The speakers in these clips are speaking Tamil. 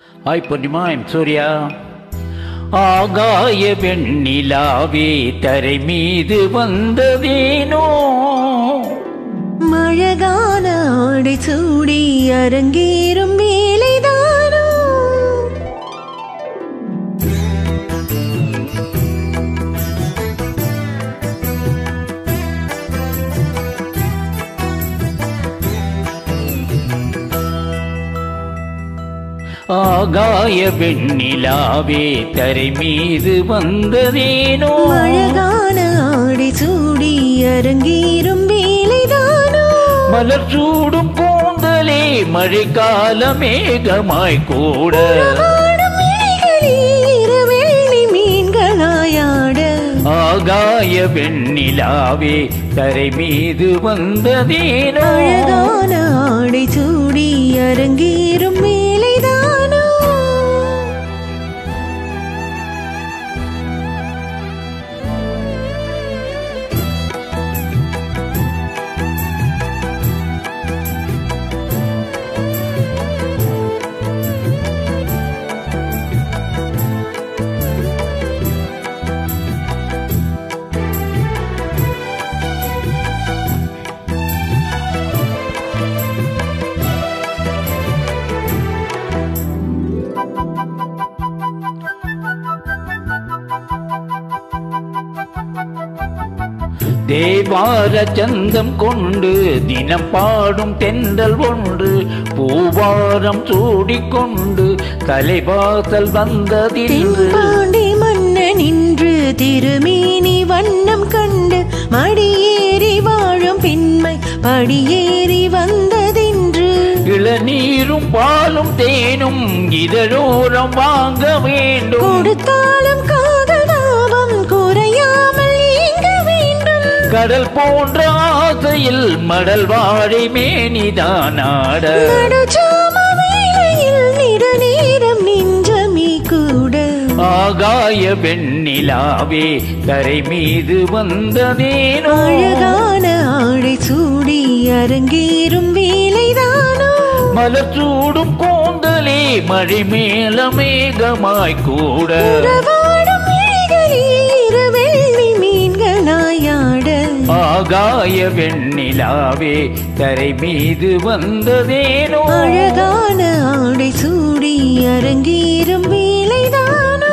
ஹாய் பூர்ணிமா ஐம் சூர்யா ஆகாய வெண்ணிலாவே தரை மீது வந்ததேனோ மழகான ஆடை சூடி அரங்கேறும் வேலைதானோ ஆகாய வெண்ணிலாவே தரை மீது வந்ததேனோ மழகான ஆடை சூடி அரங்கேறும் வேலைதானோ மலர் சூடும் கூந்தலே மழைக்கால மேகமாய் கூட ஆடும் இலைகளில் இரவெள்ளி மீன்களாயாட ஆகாய வெண்ணிலாவே தரை மீது வந்ததேனோ அழகான ஆடை சூடி அரங்கேறும் வேலைதானோ தேவார சந்தம் கொண்டு தினம் பாடும் தென்றல் ஒன்று பூவாரம் சூடிக்கொண்டு தலைவாசல் வந்ததின்று தென்பாண்டி மன்னன் நின்று திருமேனி வண்ணம் கண்டு மடியேறி வாழும் பெண்மை படியேறி வந்ததென்று இளநீரும் பாலும் தேனும் இதழோரம் வாங்க வேண்டும் கொடுத்தாலும் காதல் தாபம் குறையாமல் இயங்க வேண்டும் கடல் போன்ற ஆசையில் மடல் வாழை மேனிதான் ஆட நடுச்சாம வேளையில் நெடுநேரம் நெஞ்சமே கூட ஆகாய வெண்ணிலாவே கரை மீது வந்ததேனோ அழகான ஆடை சூடி அரங்கேறும் வேலைதானோ மலர் சூடும் கூந்தலே மழை மேல மேகமாய் கூட உறவாடும் இழைகளில் இரவெள்ளி மீன்களாயாட ஆகாய வெண்ணிலாவே கரை மீது வந்ததேனோ அழகான ஆடை சூடி அரங்கேறும் வேலைதானோ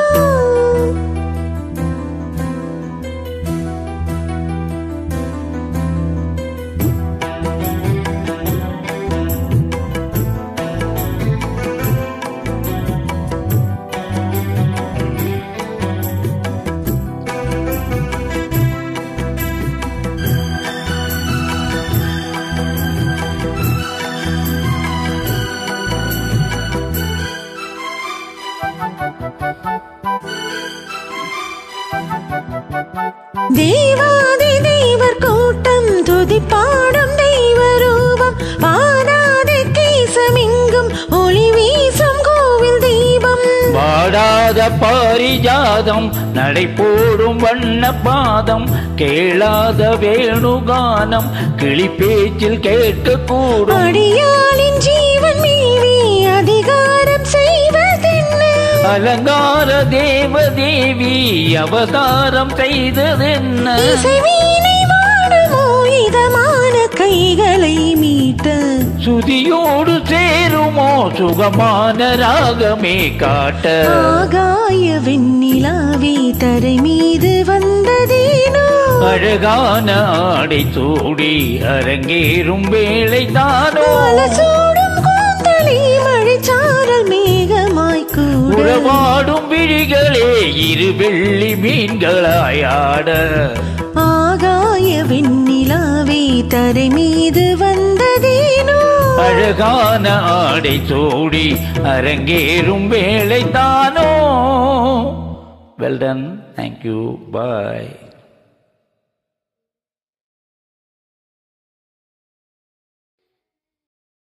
தேவாதி தேவர் கூட்டம் துதிப்பாடும் தெய்வ ரூபம் பாதாதி கேசமெங்கும் ஒளி வீசும் கோவில் தீபம் வாடாத பாரிஜாதம் நடை போடும் வண்ண பாதம் கேளாத வேணுகானம் கிளி பேச்சில் கேட்கக்கூடும் அடியாளின் ஜீவன் மீறி அதிகாரம் செய்வதென்ன அலங்கார தேவதேவி அவதாரம் செய்ததென்ன இசை வீணை வாடுமோ இதமான கைகளை மீட்ட சுதியோடு சேருமோ சுகமான ராகமே காட்ட ஆகாய வெண்ணிலாவே தரை மீது வந்ததேனோ அழகான ஆடை சூடி அரங்கேறும் வேலை தானோ அலசூடும் கூந்தலே மழைச்சாரல் மேகமாய் கூட உறவாடும் விழிகளே இரு வெள்ளி மீன்களாயாட ஆகாய வெண்ணிலாவே தரை மீது வந்ததேனோ அழகான ஆடை சூடி அரங்கேறும் வேலை தானோ வெல் டன் தேங்க்யூ பாய்